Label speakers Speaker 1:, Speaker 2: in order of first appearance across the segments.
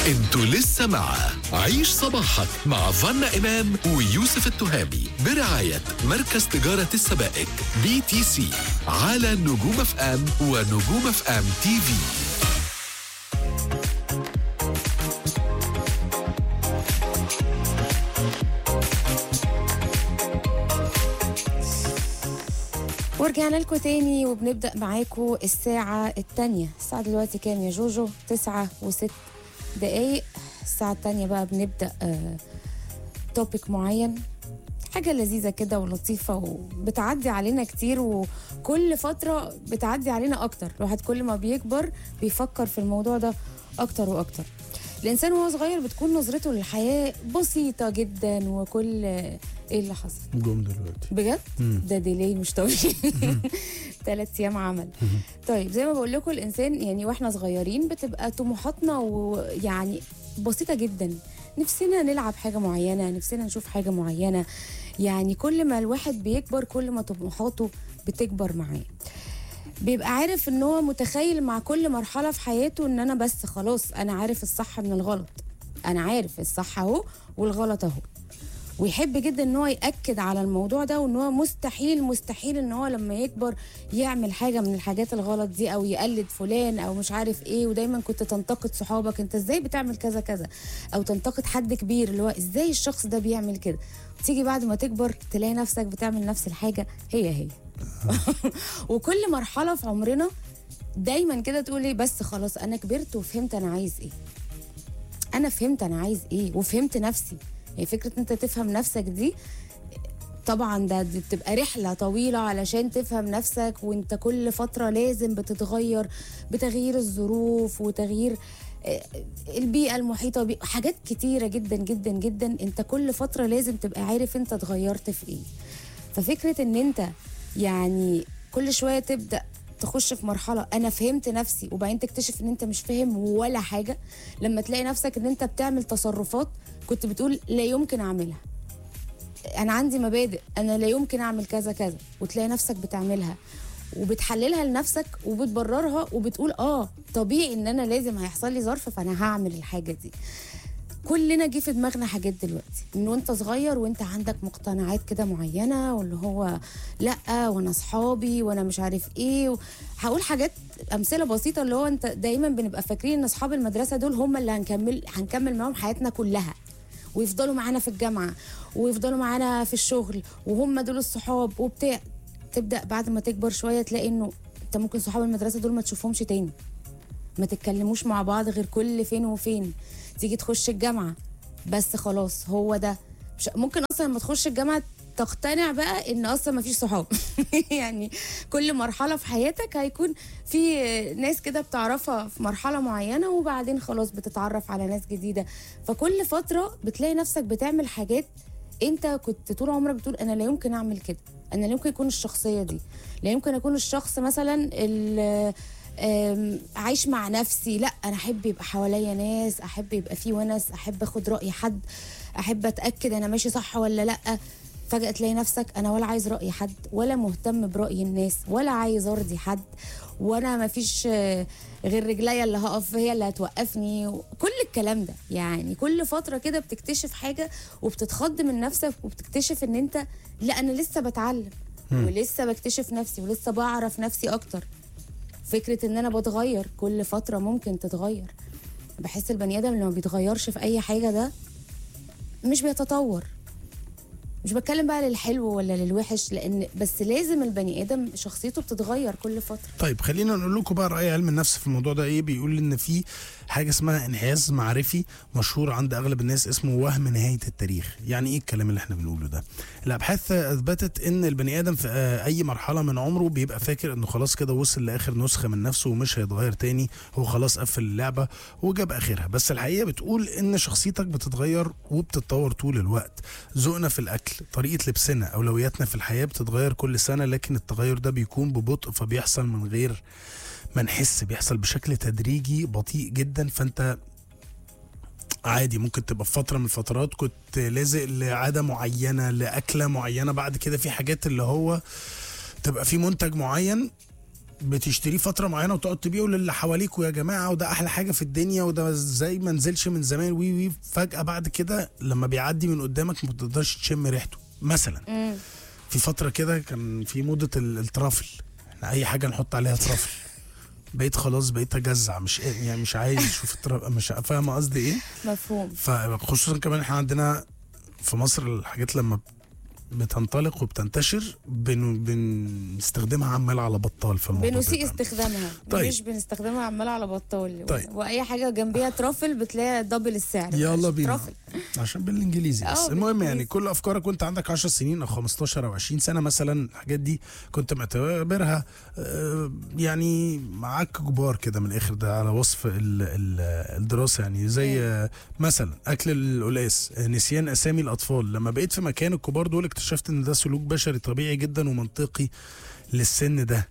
Speaker 1: انتوا لسه مع عيش صباحك مع فنا إمام ويوسف التهامي برعاية مركز تجارة السبائك بي تي سي على نجوم اف ام ونجوم اف ام تي في
Speaker 2: ورجعنا لكم تاني وبنبدأ معاكم الساعة التانية الساعة دلوقتي كام يا جوجو تسعة وست دقايق الساعة التانية بقى بنبدأ آه توبيك معين حاجة لذيذة كده ولطيفة وبتعدي علينا كتير وكل فترة بتعدي علينا أكتر الواحد كل ما بيكبر بيفكر في الموضوع ده أكتر وأكتر الإنسان وهو صغير بتكون نظرته للحياة بسيطة جدا وكل إيه اللي حصل
Speaker 3: جم دلوقتي
Speaker 2: بجد ده ديلي مش طبيعي ثلاث ايام عمل طيب زي ما بقول لكم الانسان يعني واحنا صغيرين بتبقى طموحاتنا ويعني بسيطه جدا نفسنا نلعب حاجه معينه نفسنا نشوف حاجه معينه يعني كل ما الواحد بيكبر كل ما طموحاته بتكبر معاه بيبقى عارف ان هو متخيل مع كل مرحله في حياته ان انا بس خلاص انا عارف الصح من الغلط انا عارف الصح اهو والغلط اهو ويحب جدا ان هو ياكد على الموضوع ده وان هو مستحيل مستحيل ان هو لما يكبر يعمل حاجه من الحاجات الغلط دي او يقلد فلان او مش عارف ايه ودايما كنت تنتقد صحابك انت ازاي بتعمل كذا كذا او تنتقد حد كبير اللي هو ازاي الشخص ده بيعمل كده تيجي بعد ما تكبر تلاقي نفسك بتعمل نفس الحاجه هي هي وكل مرحله في عمرنا دايما كده تقولي بس خلاص انا كبرت وفهمت انا عايز ايه انا فهمت انا عايز ايه وفهمت نفسي يعني فكره انت تفهم نفسك دي طبعا ده دي بتبقى رحله طويله علشان تفهم نفسك وانت كل فتره لازم بتتغير بتغيير الظروف وتغيير آه، البيئه المحيطه بي حاجات كتيره جدا جدا جدا انت كل فتره لازم تبقى عارف انت اتغيرت في ايه ففكره ان انت يعني كل شويه تبدا تخش في مرحله انا فهمت نفسي وبعدين تكتشف ان انت مش فاهم ولا حاجه لما تلاقي نفسك ان انت بتعمل تصرفات كنت بتقول لا يمكن اعملها انا عندي مبادئ انا لا يمكن اعمل كذا كذا وتلاقي نفسك بتعملها وبتحللها لنفسك وبتبررها وبتقول اه طبيعي ان انا لازم هيحصل لي ظرف فانا هعمل الحاجه دي كلنا جه في دماغنا حاجات دلوقتي ان وانت صغير وانت عندك مقتنعات كده معينه واللي هو لا وانا اصحابي وانا مش عارف ايه و... هقول حاجات امثله بسيطه اللي هو انت دايما بنبقى فاكرين ان اصحاب المدرسه دول هم اللي هنكمل هنكمل معاهم حياتنا كلها ويفضلوا معانا في الجامعه ويفضلوا معانا في الشغل وهم دول الصحاب وبتاع تبدا بعد ما تكبر شويه تلاقي انه انت ممكن صحاب المدرسه دول ما تشوفهمش تاني ما تتكلموش مع بعض غير كل فين وفين تيجي تخش الجامعه بس خلاص هو ده مش ممكن اصلا لما تخش الجامعه تقتنع بقى ان اصلا ما فيش صحاب يعني كل مرحله في حياتك هيكون في ناس كده بتعرفها في مرحله معينه وبعدين خلاص بتتعرف على ناس جديده فكل فتره بتلاقي نفسك بتعمل حاجات انت كنت طول عمرك بتقول انا لا يمكن اعمل كده انا لا يمكن اكون الشخصيه دي لا يمكن اكون الشخص مثلا اللي أم، عايش مع نفسي لا انا احب يبقى حواليا ناس احب يبقى في ونس احب اخد راي حد احب اتاكد انا ماشي صح ولا لا فجاه تلاقي نفسك انا ولا عايز راي حد ولا مهتم براي الناس ولا عايز ارضي حد وانا ما فيش غير رجليا اللي هقف هي اللي هتوقفني كل الكلام ده يعني كل فتره كده بتكتشف حاجه وبتتخض من نفسك وبتكتشف ان انت لا انا لسه بتعلم ولسه بكتشف نفسي ولسه بعرف نفسي اكتر فكره ان انا بتغير كل فتره ممكن تتغير بحس البني ادم اللي ما بيتغيرش في اي حاجه ده مش بيتطور مش بتكلم بقى للحلو ولا للوحش لان بس لازم البني ادم شخصيته بتتغير كل فتره
Speaker 3: طيب خلينا نقول لكم بقى راي علم النفس في الموضوع ده ايه بيقول ان في حاجه اسمها انحياز معرفي مشهور عند اغلب الناس اسمه وهم نهايه التاريخ يعني ايه الكلام اللي احنا بنقوله ده الابحاث اثبتت ان البني ادم في آه، اي مرحله من عمره بيبقى فاكر انه خلاص كده وصل لاخر نسخه من نفسه ومش هيتغير تاني هو خلاص قفل اللعبه وجاب اخرها بس الحقيقه بتقول ان شخصيتك بتتغير وبتتطور طول الوقت ذوقنا في الاكل طريقه لبسنا اولوياتنا في الحياه بتتغير كل سنه لكن التغير ده بيكون ببطء فبيحصل من غير ما نحس بيحصل بشكل تدريجي بطيء جدا فانت عادي ممكن تبقى في فتره من الفترات كنت لازق لعاده معينه لاكله معينه بعد كده في حاجات اللي هو تبقى في منتج معين بتشتريه فتره معينه وتقعد تبيعه للي حواليكوا يا جماعه وده احلى حاجه في الدنيا وده ازاي ما نزلش من زمان وي وي فجاه بعد كده لما بيعدي من قدامك ما بتقدرش تشم ريحته مثلا
Speaker 2: مم.
Speaker 3: في فتره كده كان في موضه ال- الترافل احنا اي حاجه نحط عليها ترافل بقيت خلاص بقيت اجزع مش يعني مش عايز اشوف الترافل مش فاهمه قصدي ايه
Speaker 2: مفهوم
Speaker 3: فخصوصا كمان احنا عندنا في مصر الحاجات لما بتنطلق وبتنتشر بن بنستخدمها عمال على بطال في الموضوع
Speaker 2: بنسيء
Speaker 3: بتاعنا.
Speaker 2: استخدامها
Speaker 3: طيب.
Speaker 2: مش بنستخدمها عمال على بطال
Speaker 3: طيب.
Speaker 2: واي حاجه جنبيها ترافل بتلاقي دبل السعر
Speaker 3: يلا بينا
Speaker 2: ترافل
Speaker 3: عشان بالانجليزي بس
Speaker 2: اه،
Speaker 3: المهم يعني
Speaker 2: بالإنجليزي.
Speaker 3: كل افكارك وانت عندك 10 سنين او 15 او 20 سنه مثلا الحاجات دي كنت معتبرها آه، يعني معاك كبار كده من الاخر ده على وصف ال- ال- الدراسه يعني زي آه، مثلا اكل القلاس آه، نسيان اسامي الاطفال لما بقيت في مكان الكبار دول اكتشفت ان ده سلوك بشري طبيعي جدا ومنطقي للسن ده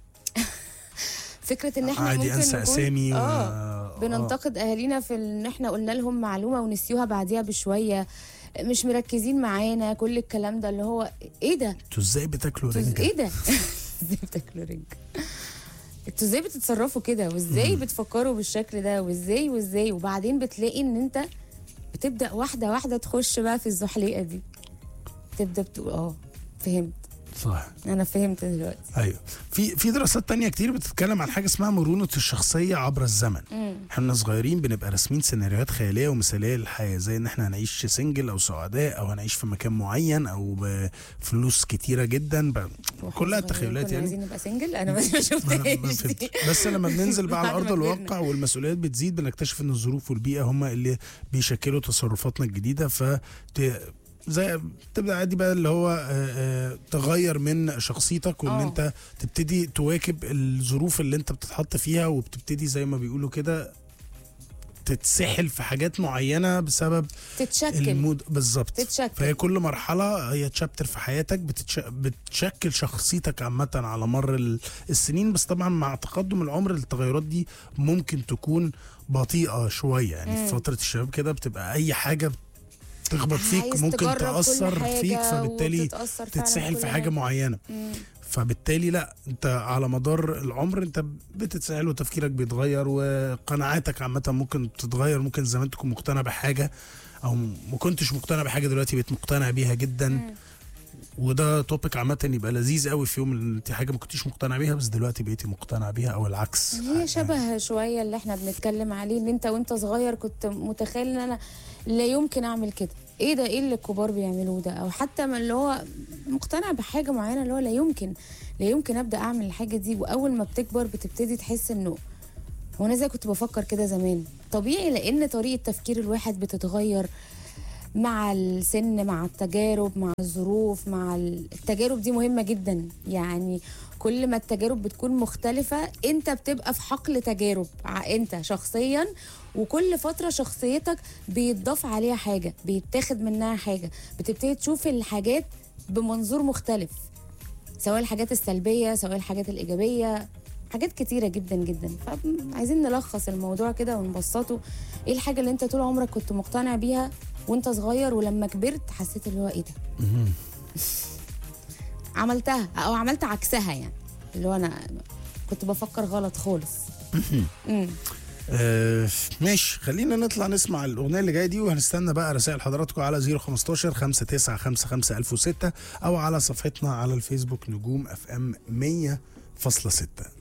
Speaker 2: فكره ان احنا
Speaker 3: عادي
Speaker 2: ممكن
Speaker 3: انسى
Speaker 2: نكون
Speaker 3: اسامي و-
Speaker 2: اه
Speaker 3: آه.
Speaker 2: بننتقد اهالينا في ان احنا قلنا لهم معلومه ونسيوها بعديها بشويه مش مركزين معانا كل الكلام ده اللي هو ايه ده
Speaker 3: انتوا ازاي بتاكلوا
Speaker 2: انتوا
Speaker 3: رنجه
Speaker 2: ايه ده ازاي بتاكلوا رنج انتوا ازاي بتتصرفوا كده وازاي بتفكروا بالشكل ده وازاي وازاي وبعدين بتلاقي ان انت بتبدا واحده واحده تخش بقى في الزحليقه دي تبدا بتقول اه فهمت
Speaker 3: صح
Speaker 2: انا فهمت دلوقتي
Speaker 3: ايوه في في دراسات تانية كتير بتتكلم عن حاجه اسمها مرونه الشخصيه عبر الزمن
Speaker 2: مم.
Speaker 3: احنا صغيرين بنبقى راسمين سيناريوهات خياليه ومثاليه للحياه زي ان احنا هنعيش سنجل او سعداء او هنعيش في مكان معين او بفلوس كتيره جدا ب...
Speaker 2: واحنا
Speaker 3: كلها
Speaker 2: صغيرين
Speaker 3: تخيلات
Speaker 2: كنا
Speaker 3: يعني
Speaker 2: عايزين نبقى سنجل انا ما
Speaker 3: ما- ما
Speaker 2: شفتهاش
Speaker 3: فهمت.
Speaker 2: دي.
Speaker 3: بس لما بننزل بقى على
Speaker 2: بعد
Speaker 3: ارض
Speaker 2: ما كبرنا.
Speaker 3: الواقع والمسؤوليات بتزيد بنكتشف ان الظروف والبيئه هم اللي بيشكلوا تصرفاتنا الجديده ف زي تبدا عادي بقى اللي هو آه، آه، تغير من شخصيتك وان
Speaker 2: اه.
Speaker 3: انت تبتدي تواكب الظروف اللي انت بتتحط فيها وبتبتدي زي ما بيقولوا كده تتسحل في حاجات معينه بسبب
Speaker 2: تتشكل
Speaker 3: المود بالظبط
Speaker 2: تتشكل.
Speaker 3: فهي كل مرحله هي تشابتر في حياتك بتتش... بتشكل شخصيتك عامه على مر ال- السنين بس طبعا مع تقدم العمر التغيرات دي ممكن تكون بطيئه شويه يعني في
Speaker 2: مم.
Speaker 3: فتره الشباب كده بتبقى اي حاجه تخبط فيك
Speaker 2: عايز
Speaker 3: ممكن
Speaker 2: تجرب كل
Speaker 3: تاثر
Speaker 2: حاجة
Speaker 3: فيك فبالتالي
Speaker 2: وتتأثر فعلاً
Speaker 3: تتسحل
Speaker 2: بكل
Speaker 3: في حاجه معينه
Speaker 2: مم.
Speaker 3: فبالتالي لا انت على مدار العمر انت بتتسهل وتفكيرك بيتغير وقناعاتك عامه ممكن تتغير ممكن زمان تكون مقتنع بحاجه او ما كنتش مقتنع بحاجه دلوقتي بقيت مقتنع بيها جدا
Speaker 2: مم.
Speaker 3: وده توبيك عامه يبقى لذيذ قوي في يوم ان انت حاجه ما كنتيش مقتنع بيها بس دلوقتي بقيتي مقتنع بيها او العكس
Speaker 2: هي شبه شويه اللي احنا بنتكلم عليه ان انت وانت صغير كنت متخيل ان انا لا يمكن اعمل كده ايه ده ايه اللي الكبار بيعملوه ده او حتى من اللي هو مقتنع بحاجه معينه اللي هو لا يمكن لا يمكن ابدا اعمل الحاجه دي واول ما بتكبر بتبتدي تحس انه هو انا زي كنت بفكر كده زمان طبيعي لان طريقه تفكير الواحد بتتغير مع السن مع التجارب مع الظروف مع ال- التجارب دي مهمة جدا يعني كل ما التجارب بتكون مختلفة انت بتبقى في حقل تجارب ع- انت شخصيا وكل فترة شخصيتك بيتضاف عليها حاجة بيتاخد منها حاجة بتبتدي تشوف الحاجات بمنظور مختلف سواء الحاجات السلبية سواء الحاجات الإيجابية حاجات كتيرة جدا جدا فعايزين نلخص الموضوع كده ونبسطه ايه الحاجة اللي انت طول عمرك كنت مقتنع بيها وانت صغير ولما كبرت حسيت اللي هو ايه ده عملتها او عملت عكسها يعني اللي هو انا كنت بفكر غلط خالص امم
Speaker 3: آه ماشي خلينا نطلع نسمع الاغنيه اللي جايه دي وهنستنى بقى رسائل حضراتكم على 015 5955 1006 او على صفحتنا على الفيسبوك نجوم اف ام 100.6